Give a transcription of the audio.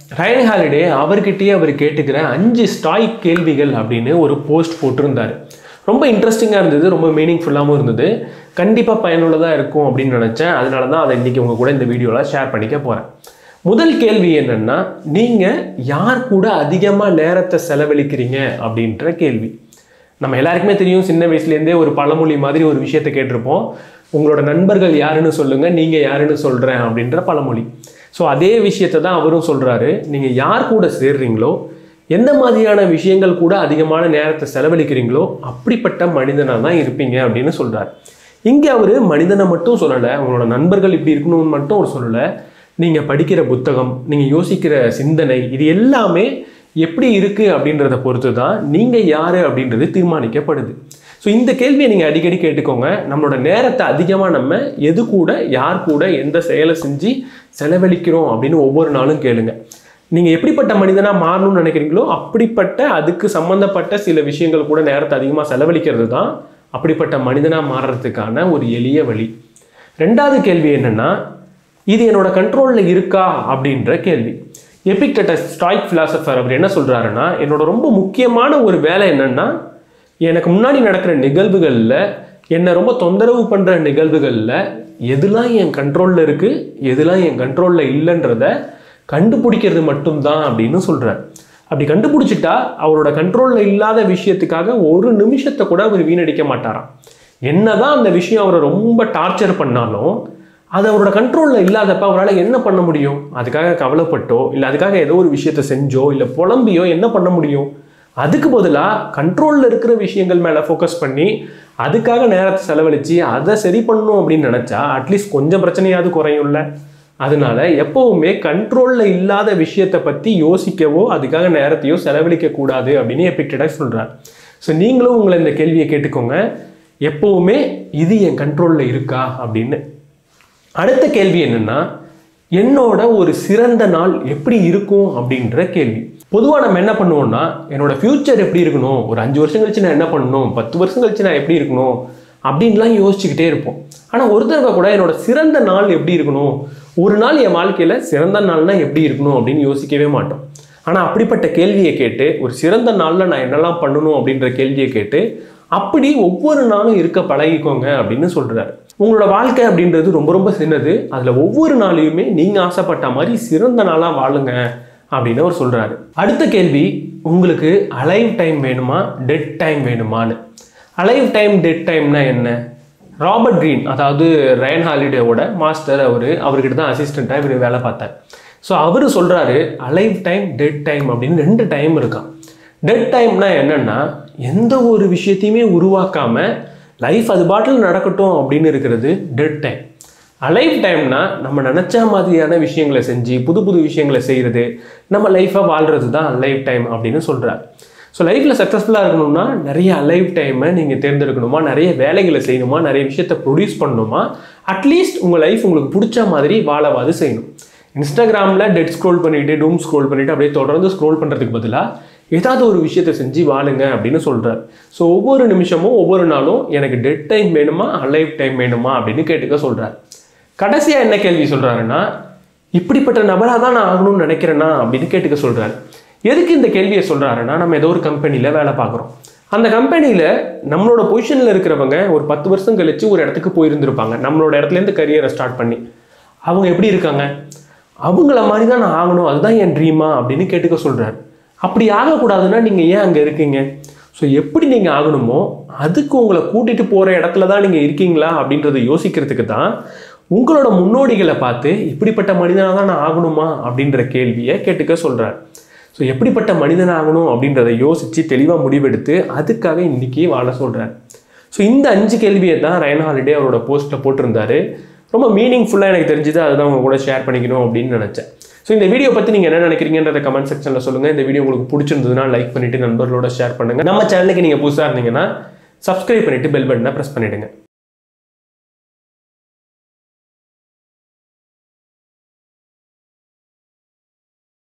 Ryan holiday அவர்கிட்டயே அவர் கேட்டுக்கிற அஞ்சு stoic கேள்விகள் அப்படின்னு ஒரு போஸ்ட் போட்டிருந்தாரு ரொம்ப இன்ட்ரெஸ்டிங்காக இருந்தது ரொம்ப மீனிங்ஃபுல்லாகவும் இருந்தது கண்டிப்பாக பயனுள்ளதாக இருக்கும் அப்படின்னு நினச்சேன் அதனால தான் அதை இன்றைக்கி உங்கள் கூட இந்த வீடியோவில் ஷேர் பண்ணிக்க போகிறேன் முதல் கேள்வி என்னென்னா நீங்கள் யார் கூட அதிகமாக நேரத்தை செலவழிக்கிறீங்க அப்படின்ற கேள்வி நம்ம எல்லாருக்குமே தெரியும் சின்ன வயசுலேருந்தே ஒரு பழமொழி மாதிரி ஒரு விஷயத்தை கேட்டிருப்போம் உங்களோட நண்பர்கள் யாருன்னு சொல்லுங்கள் நீங்கள் யாருன்னு சொல்கிறேன் அப்படின்ற பழமொழி ஸோ அதே விஷயத்தை தான் அவரும் சொல்கிறாரு நீங்கள் யார் கூட சேர்றீங்களோ எந்த மாதிரியான விஷயங்கள் கூட அதிகமான நேரத்தை செலவழிக்கிறீங்களோ அப்படிப்பட்ட மனிதனாக தான் இருப்பீங்க அப்படின்னு சொல்கிறார் இங்கே அவர் மனிதனை மட்டும் சொல்லலை உங்களோட நண்பர்கள் இப்படி இருக்கணும்னு மட்டும் அவர் சொல்லலை நீங்கள் படிக்கிற புத்தகம் நீங்கள் யோசிக்கிற சிந்தனை இது எல்லாமே எப்படி இருக்குது அப்படின்றத பொறுத்து தான் நீங்கள் யார் அப்படின்றது தீர்மானிக்கப்படுது ஸோ இந்த கேள்வியை நீங்கள் அடிக்கடி கேட்டுக்கோங்க நம்மளோட நேரத்தை அதிகமாக நம்ம எது கூட யார் கூட எந்த செயலை செஞ்சு செலவழிக்கிறோம் அப்படின்னு ஒவ்வொரு நாளும் கேளுங்க நீங்கள் எப்படிப்பட்ட மனிதனாக மாறணும்னு நினைக்கிறீங்களோ அப்படிப்பட்ட அதுக்கு சம்மந்தப்பட்ட சில விஷயங்கள் கூட நேரத்தை அதிகமாக செலவழிக்கிறது தான் அப்படிப்பட்ட மனிதனாக மாறுறதுக்கான ஒரு எளிய வழி ரெண்டாவது கேள்வி என்னென்னா இது என்னோட கண்ட்ரோலில் இருக்கா அப்படின்ற கேள்வி எபிக்டட்டஸ் ஸ்டாய்க் ஃபிலாசபர் அவர் என்ன சொல்கிறாருன்னா என்னோட ரொம்ப முக்கியமான ஒரு வேலை என்னென்னா எனக்கு முன்னாடி நடக்கிற நிகழ்வுகளில் என்னை ரொம்ப தொந்தரவு பண்ணுற நிகழ்வுகளில் எதுலாம் என் கண்ட்ரோலில் இருக்குது எதுலாம் என் கண்ட்ரோலில் இல்லைன்றத கண்டுபிடிக்கிறது மட்டும்தான் அப்படின்னு சொல்கிறார் அப்படி கண்டுபிடிச்சிட்டா அவரோட கண்ட்ரோலில் இல்லாத விஷயத்துக்காக ஒரு நிமிஷத்தை கூட அவர் வீணடிக்க மாட்டாராம் என்னதான் அந்த விஷயம் அவரை ரொம்ப டார்ச்சர் பண்ணாலும் அது அவரோட கண்ட்ரோலில் இல்லாதப்ப அவரால் என்ன பண்ண முடியும் அதுக்காக கவலைப்பட்டோ இல்லை அதுக்காக ஏதோ ஒரு விஷயத்தை செஞ்சோ இல்லை புலம்பியோ என்ன பண்ண முடியும் அதுக்கு பதிலாக கண்ட்ரோலில் இருக்கிற விஷயங்கள் மேலே ஃபோக்கஸ் பண்ணி அதுக்காக நேரத்தை செலவழித்து அதை சரி பண்ணணும் அப்படின்னு நினச்சா அட்லீஸ்ட் கொஞ்சம் பிரச்சனையாவது குறையும்ல அதனால எப்பவுமே கண்ட்ரோலில் இல்லாத விஷயத்தை பற்றி யோசிக்கவோ அதுக்காக நேரத்தையோ செலவழிக்க கூடாது அப்படின்னு எபிக்டடாக சொல்கிறார் ஸோ நீங்களும் உங்களை இந்த கேள்வியை கேட்டுக்கோங்க எப்பவுமே இது என் கண்ட்ரோலில் இருக்கா அப்படின்னு அடுத்த கேள்வி என்னன்னா என்னோட ஒரு சிறந்த நாள் எப்படி இருக்கும் அப்படின்ற கேள்வி பொதுவாக நம்ம என்ன பண்ணுவோம்னா என்னோட ஃப்யூச்சர் எப்படி இருக்கணும் ஒரு அஞ்சு வருஷம் கழிச்சு நான் என்ன பண்ணணும் பத்து வருஷம் கழிச்சு நான் எப்படி இருக்கணும் அப்படின்லாம் யோசிச்சுக்கிட்டே இருப்போம் ஆனால் ஒரு தடவை கூட என்னோட சிறந்த நாள் எப்படி இருக்கணும் ஒரு நாள் என் வாழ்க்கையில் சிறந்த நாள்னா எப்படி இருக்கணும் அப்படின்னு யோசிக்கவே மாட்டோம் ஆனால் அப்படிப்பட்ட கேள்வியை கேட்டு ஒரு சிறந்த நாளில் நான் என்னெல்லாம் பண்ணணும் அப்படின்ற கேள்வியை கேட்டு அப்படி ஒவ்வொரு நாளும் இருக்க பழகிக்கோங்க அப்படின்னு சொல்கிறாரு உங்களோட வாழ்க்கை அப்படின்றது ரொம்ப ரொம்ப சின்னது அதில் ஒவ்வொரு நாளையுமே நீங்கள் ஆசைப்பட்ட மாதிரி சிறந்த நாளாக வாழுங்க அப்படின்னு அவர் சொல்கிறாரு அடுத்த கேள்வி உங்களுக்கு அலைவ் டைம் வேணுமா டெட் டைம் வேணுமான்னு அலைவ் டைம் டெட் டைம்னா என்ன ராபர்ட் க்ரீன் அதாவது ரயன் ஹாலிடேவோட மாஸ்டர் அவர் அவர்கிட்ட தான் அசிஸ்டண்ட்டாக இவர் வேலை பார்த்தார் ஸோ அவர் சொல்கிறாரு அலைவ் டைம் டெட் டைம் அப்படின்னு ரெண்டு டைம் இருக்கான் டெட் டைம்னா என்னென்னா எந்த ஒரு விஷயத்தையுமே உருவாக்காம லைஃப் அது பாட்டில் நடக்கட்டும் அப்படின்னு இருக்கிறது டெட் டைம் அலைவ் டைம்னா நம்ம நினச்ச மாதிரியான விஷயங்களை செஞ்சு புது புது விஷயங்களை செய்கிறது நம்ம லைஃப்பை வாழ்கிறது தான் அலைவ் டைம் அப்படின்னு சொல்கிறார் ஸோ லைஃப்பில் சக்ஸஸ்ஃபுல்லாக இருக்கணும்னா நிறைய அலைவ் டைமை நீங்கள் தேர்ந்தெடுக்கணுமா நிறைய வேலைகளை செய்யணுமா நிறைய விஷயத்தை ப்ரொடியூஸ் பண்ணணுமா அட்லீஸ்ட் உங்கள் லைஃப் உங்களுக்கு பிடிச்ச மாதிரி வாழவாது செய்யணும் இன்ஸ்டாகிராமில் டெட் ஸ்க்ரோல் பண்ணிவிட்டு டூம் ஸ்க்ரோல் பண்ணிவிட்டு அப்படியே தொடர்ந்து ஸ்க்ரோல் பண்ணுறதுக்கு பதிலாக ஏதாவது ஒரு விஷயத்தை செஞ்சு வாழுங்க அப்படின்னு சொல்கிறார் ஸோ ஒவ்வொரு நிமிஷமும் ஒவ்வொரு நாளும் எனக்கு டெட் டைம் வேணுமா அலைவ் டைம் வேணுமா அப்படின்னு கேட்டுக்க சொல்கிறார் கடைசியாக என்ன கேள்வி சொல்கிறாருன்னா இப்படிப்பட்ட நபராக தான் நான் ஆகணும்னு நினைக்கிறேன்னா அப்படின்னு கேட்டுக்க சொல்கிறார் எதுக்கு இந்த கேள்வியை சொல்கிறாருன்னா நம்ம ஏதோ ஒரு கம்பெனியில் வேலை பார்க்குறோம் அந்த கம்பெனியில் நம்மளோட பொசிஷனில் இருக்கிறவங்க ஒரு பத்து வருஷம் கழிச்சு ஒரு இடத்துக்கு போயிருந்திருப்பாங்க நம்மளோட இடத்துலேருந்து கரியரை ஸ்டார்ட் பண்ணி அவங்க எப்படி இருக்காங்க அவங்கள மாதிரி தான் நான் ஆகணும் அதுதான் என் ட்ரீமா அப்படின்னு கேட்டுக்க சொல்கிறார் அப்படி ஆகக்கூடாதுன்னா நீங்கள் ஏன் அங்கே இருக்கீங்க ஸோ எப்படி நீங்கள் ஆகணுமோ அதுக்கு உங்களை கூட்டிகிட்டு போகிற இடத்துல தான் நீங்கள் இருக்கீங்களா அப்படின்றத யோசிக்கிறதுக்கு தான் உங்களோட முன்னோடிகளை பார்த்து இப்படிப்பட்ட மனிதனாக தான் நான் ஆகணுமா அப்படின்ற கேள்வியை கேட்டுக்க சொல்கிறார் ஸோ எப்படிப்பட்ட மனிதன் ஆகணும் அப்படின்றத யோசித்து தெளிவாக முடிவெடுத்து அதுக்காக இன்றைக்கி வாழ சொல்கிறார் ஸோ இந்த அஞ்சு கேள்வியை தான் ரயன் ஹாலிடே அவரோட போஸ்ட்டில் போட்டிருந்தாரு ரொம்ப மீனிங்ஃபுல்லாக எனக்கு தெரிஞ்சது அதுதான் உங்க கூட ஷேர் பண்ணிக்கணும் அப்படின்னு நினச்சேன் ஸோ இந்த வீடியோ பற்றி நீங்கள் என்ன நினைக்கிறீங்கன்றத கமெண்ட் செக்ஷனில் சொல்லுங்கள் இந்த வீடியோ உங்களுக்கு பிடிச்சிருந்ததுன்னா லைக் பண்ணிவிட்டு நண்பர்களோட ஷேர் பண்ணுங்கள் நம்ம சேனலுக்கு நீங்கள் புதுசாக இருந்தீங்கன்னா சப்ஸ்கிரைப் பண்ணிவிட்டு பெல் பட்டனை ப்ரெஸ் பண்ணிவிடுங்க